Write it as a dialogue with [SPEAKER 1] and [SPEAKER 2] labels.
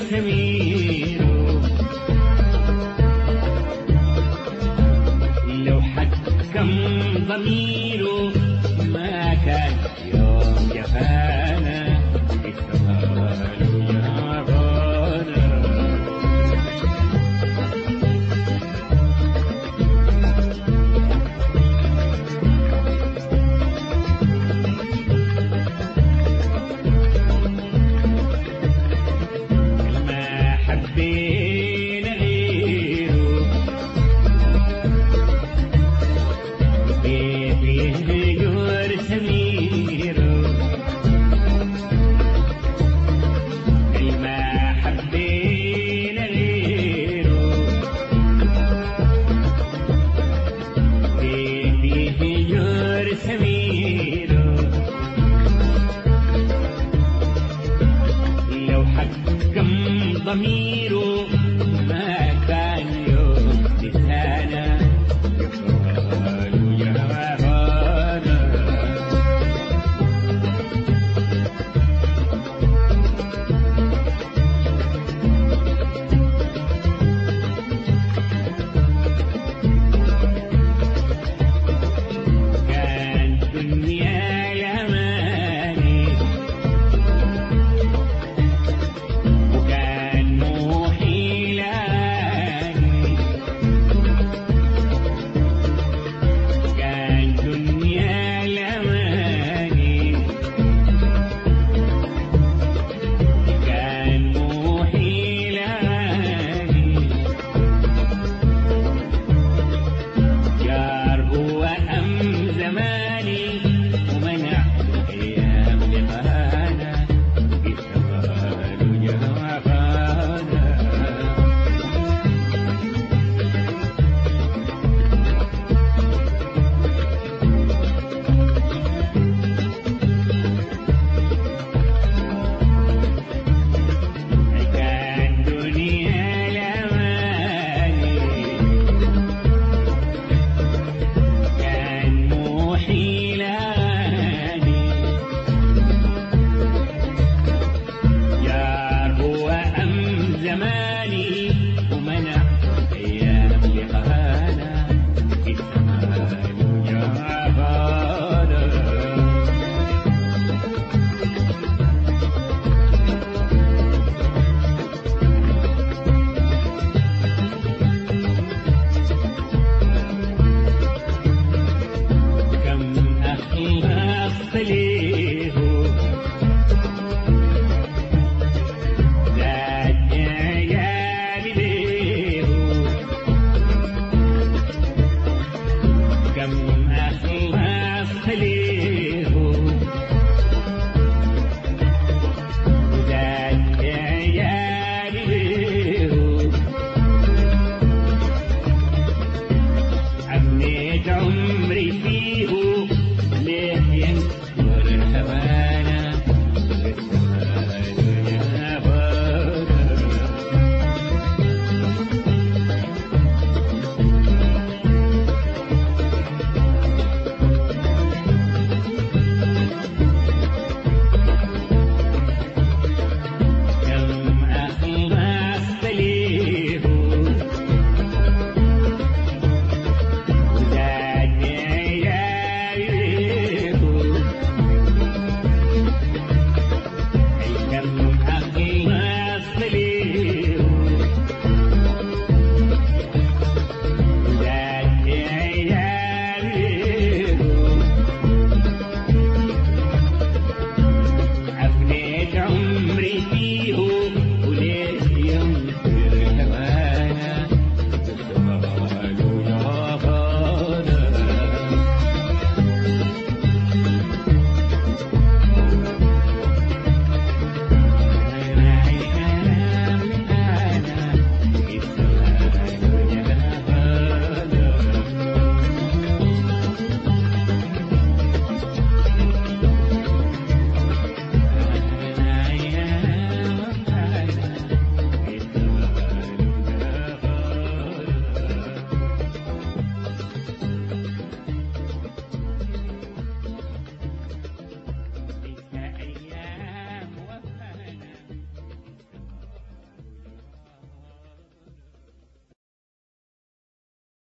[SPEAKER 1] سمير لو حكم ضميره ما كان يوم جفانا اشتغل جفانا ما حبينا غيره بيته جور سميره ما حبينا غيره بيته جور سميره لو حكم ضميره ما كان يوم لسانا يقال يا هذا كان دنيا يا ماني وكان موحي لاني كان دنيا لماني كان موحي لاني جار هو أم زماني ومنع أيام لقانا اشتغل جوافانا كان دنيا لماني كان موحي لاني يار هو أم زماني ومنع أيام لقانا اشتغل جوافانا كم أخلص ليه ذات عيالي ليه كم أخلص ليه ذات عيالي ليه عميت عمري فيه ليه ينكر الهوانا يا بارا كم أخلصت ليه ذات عياليه كم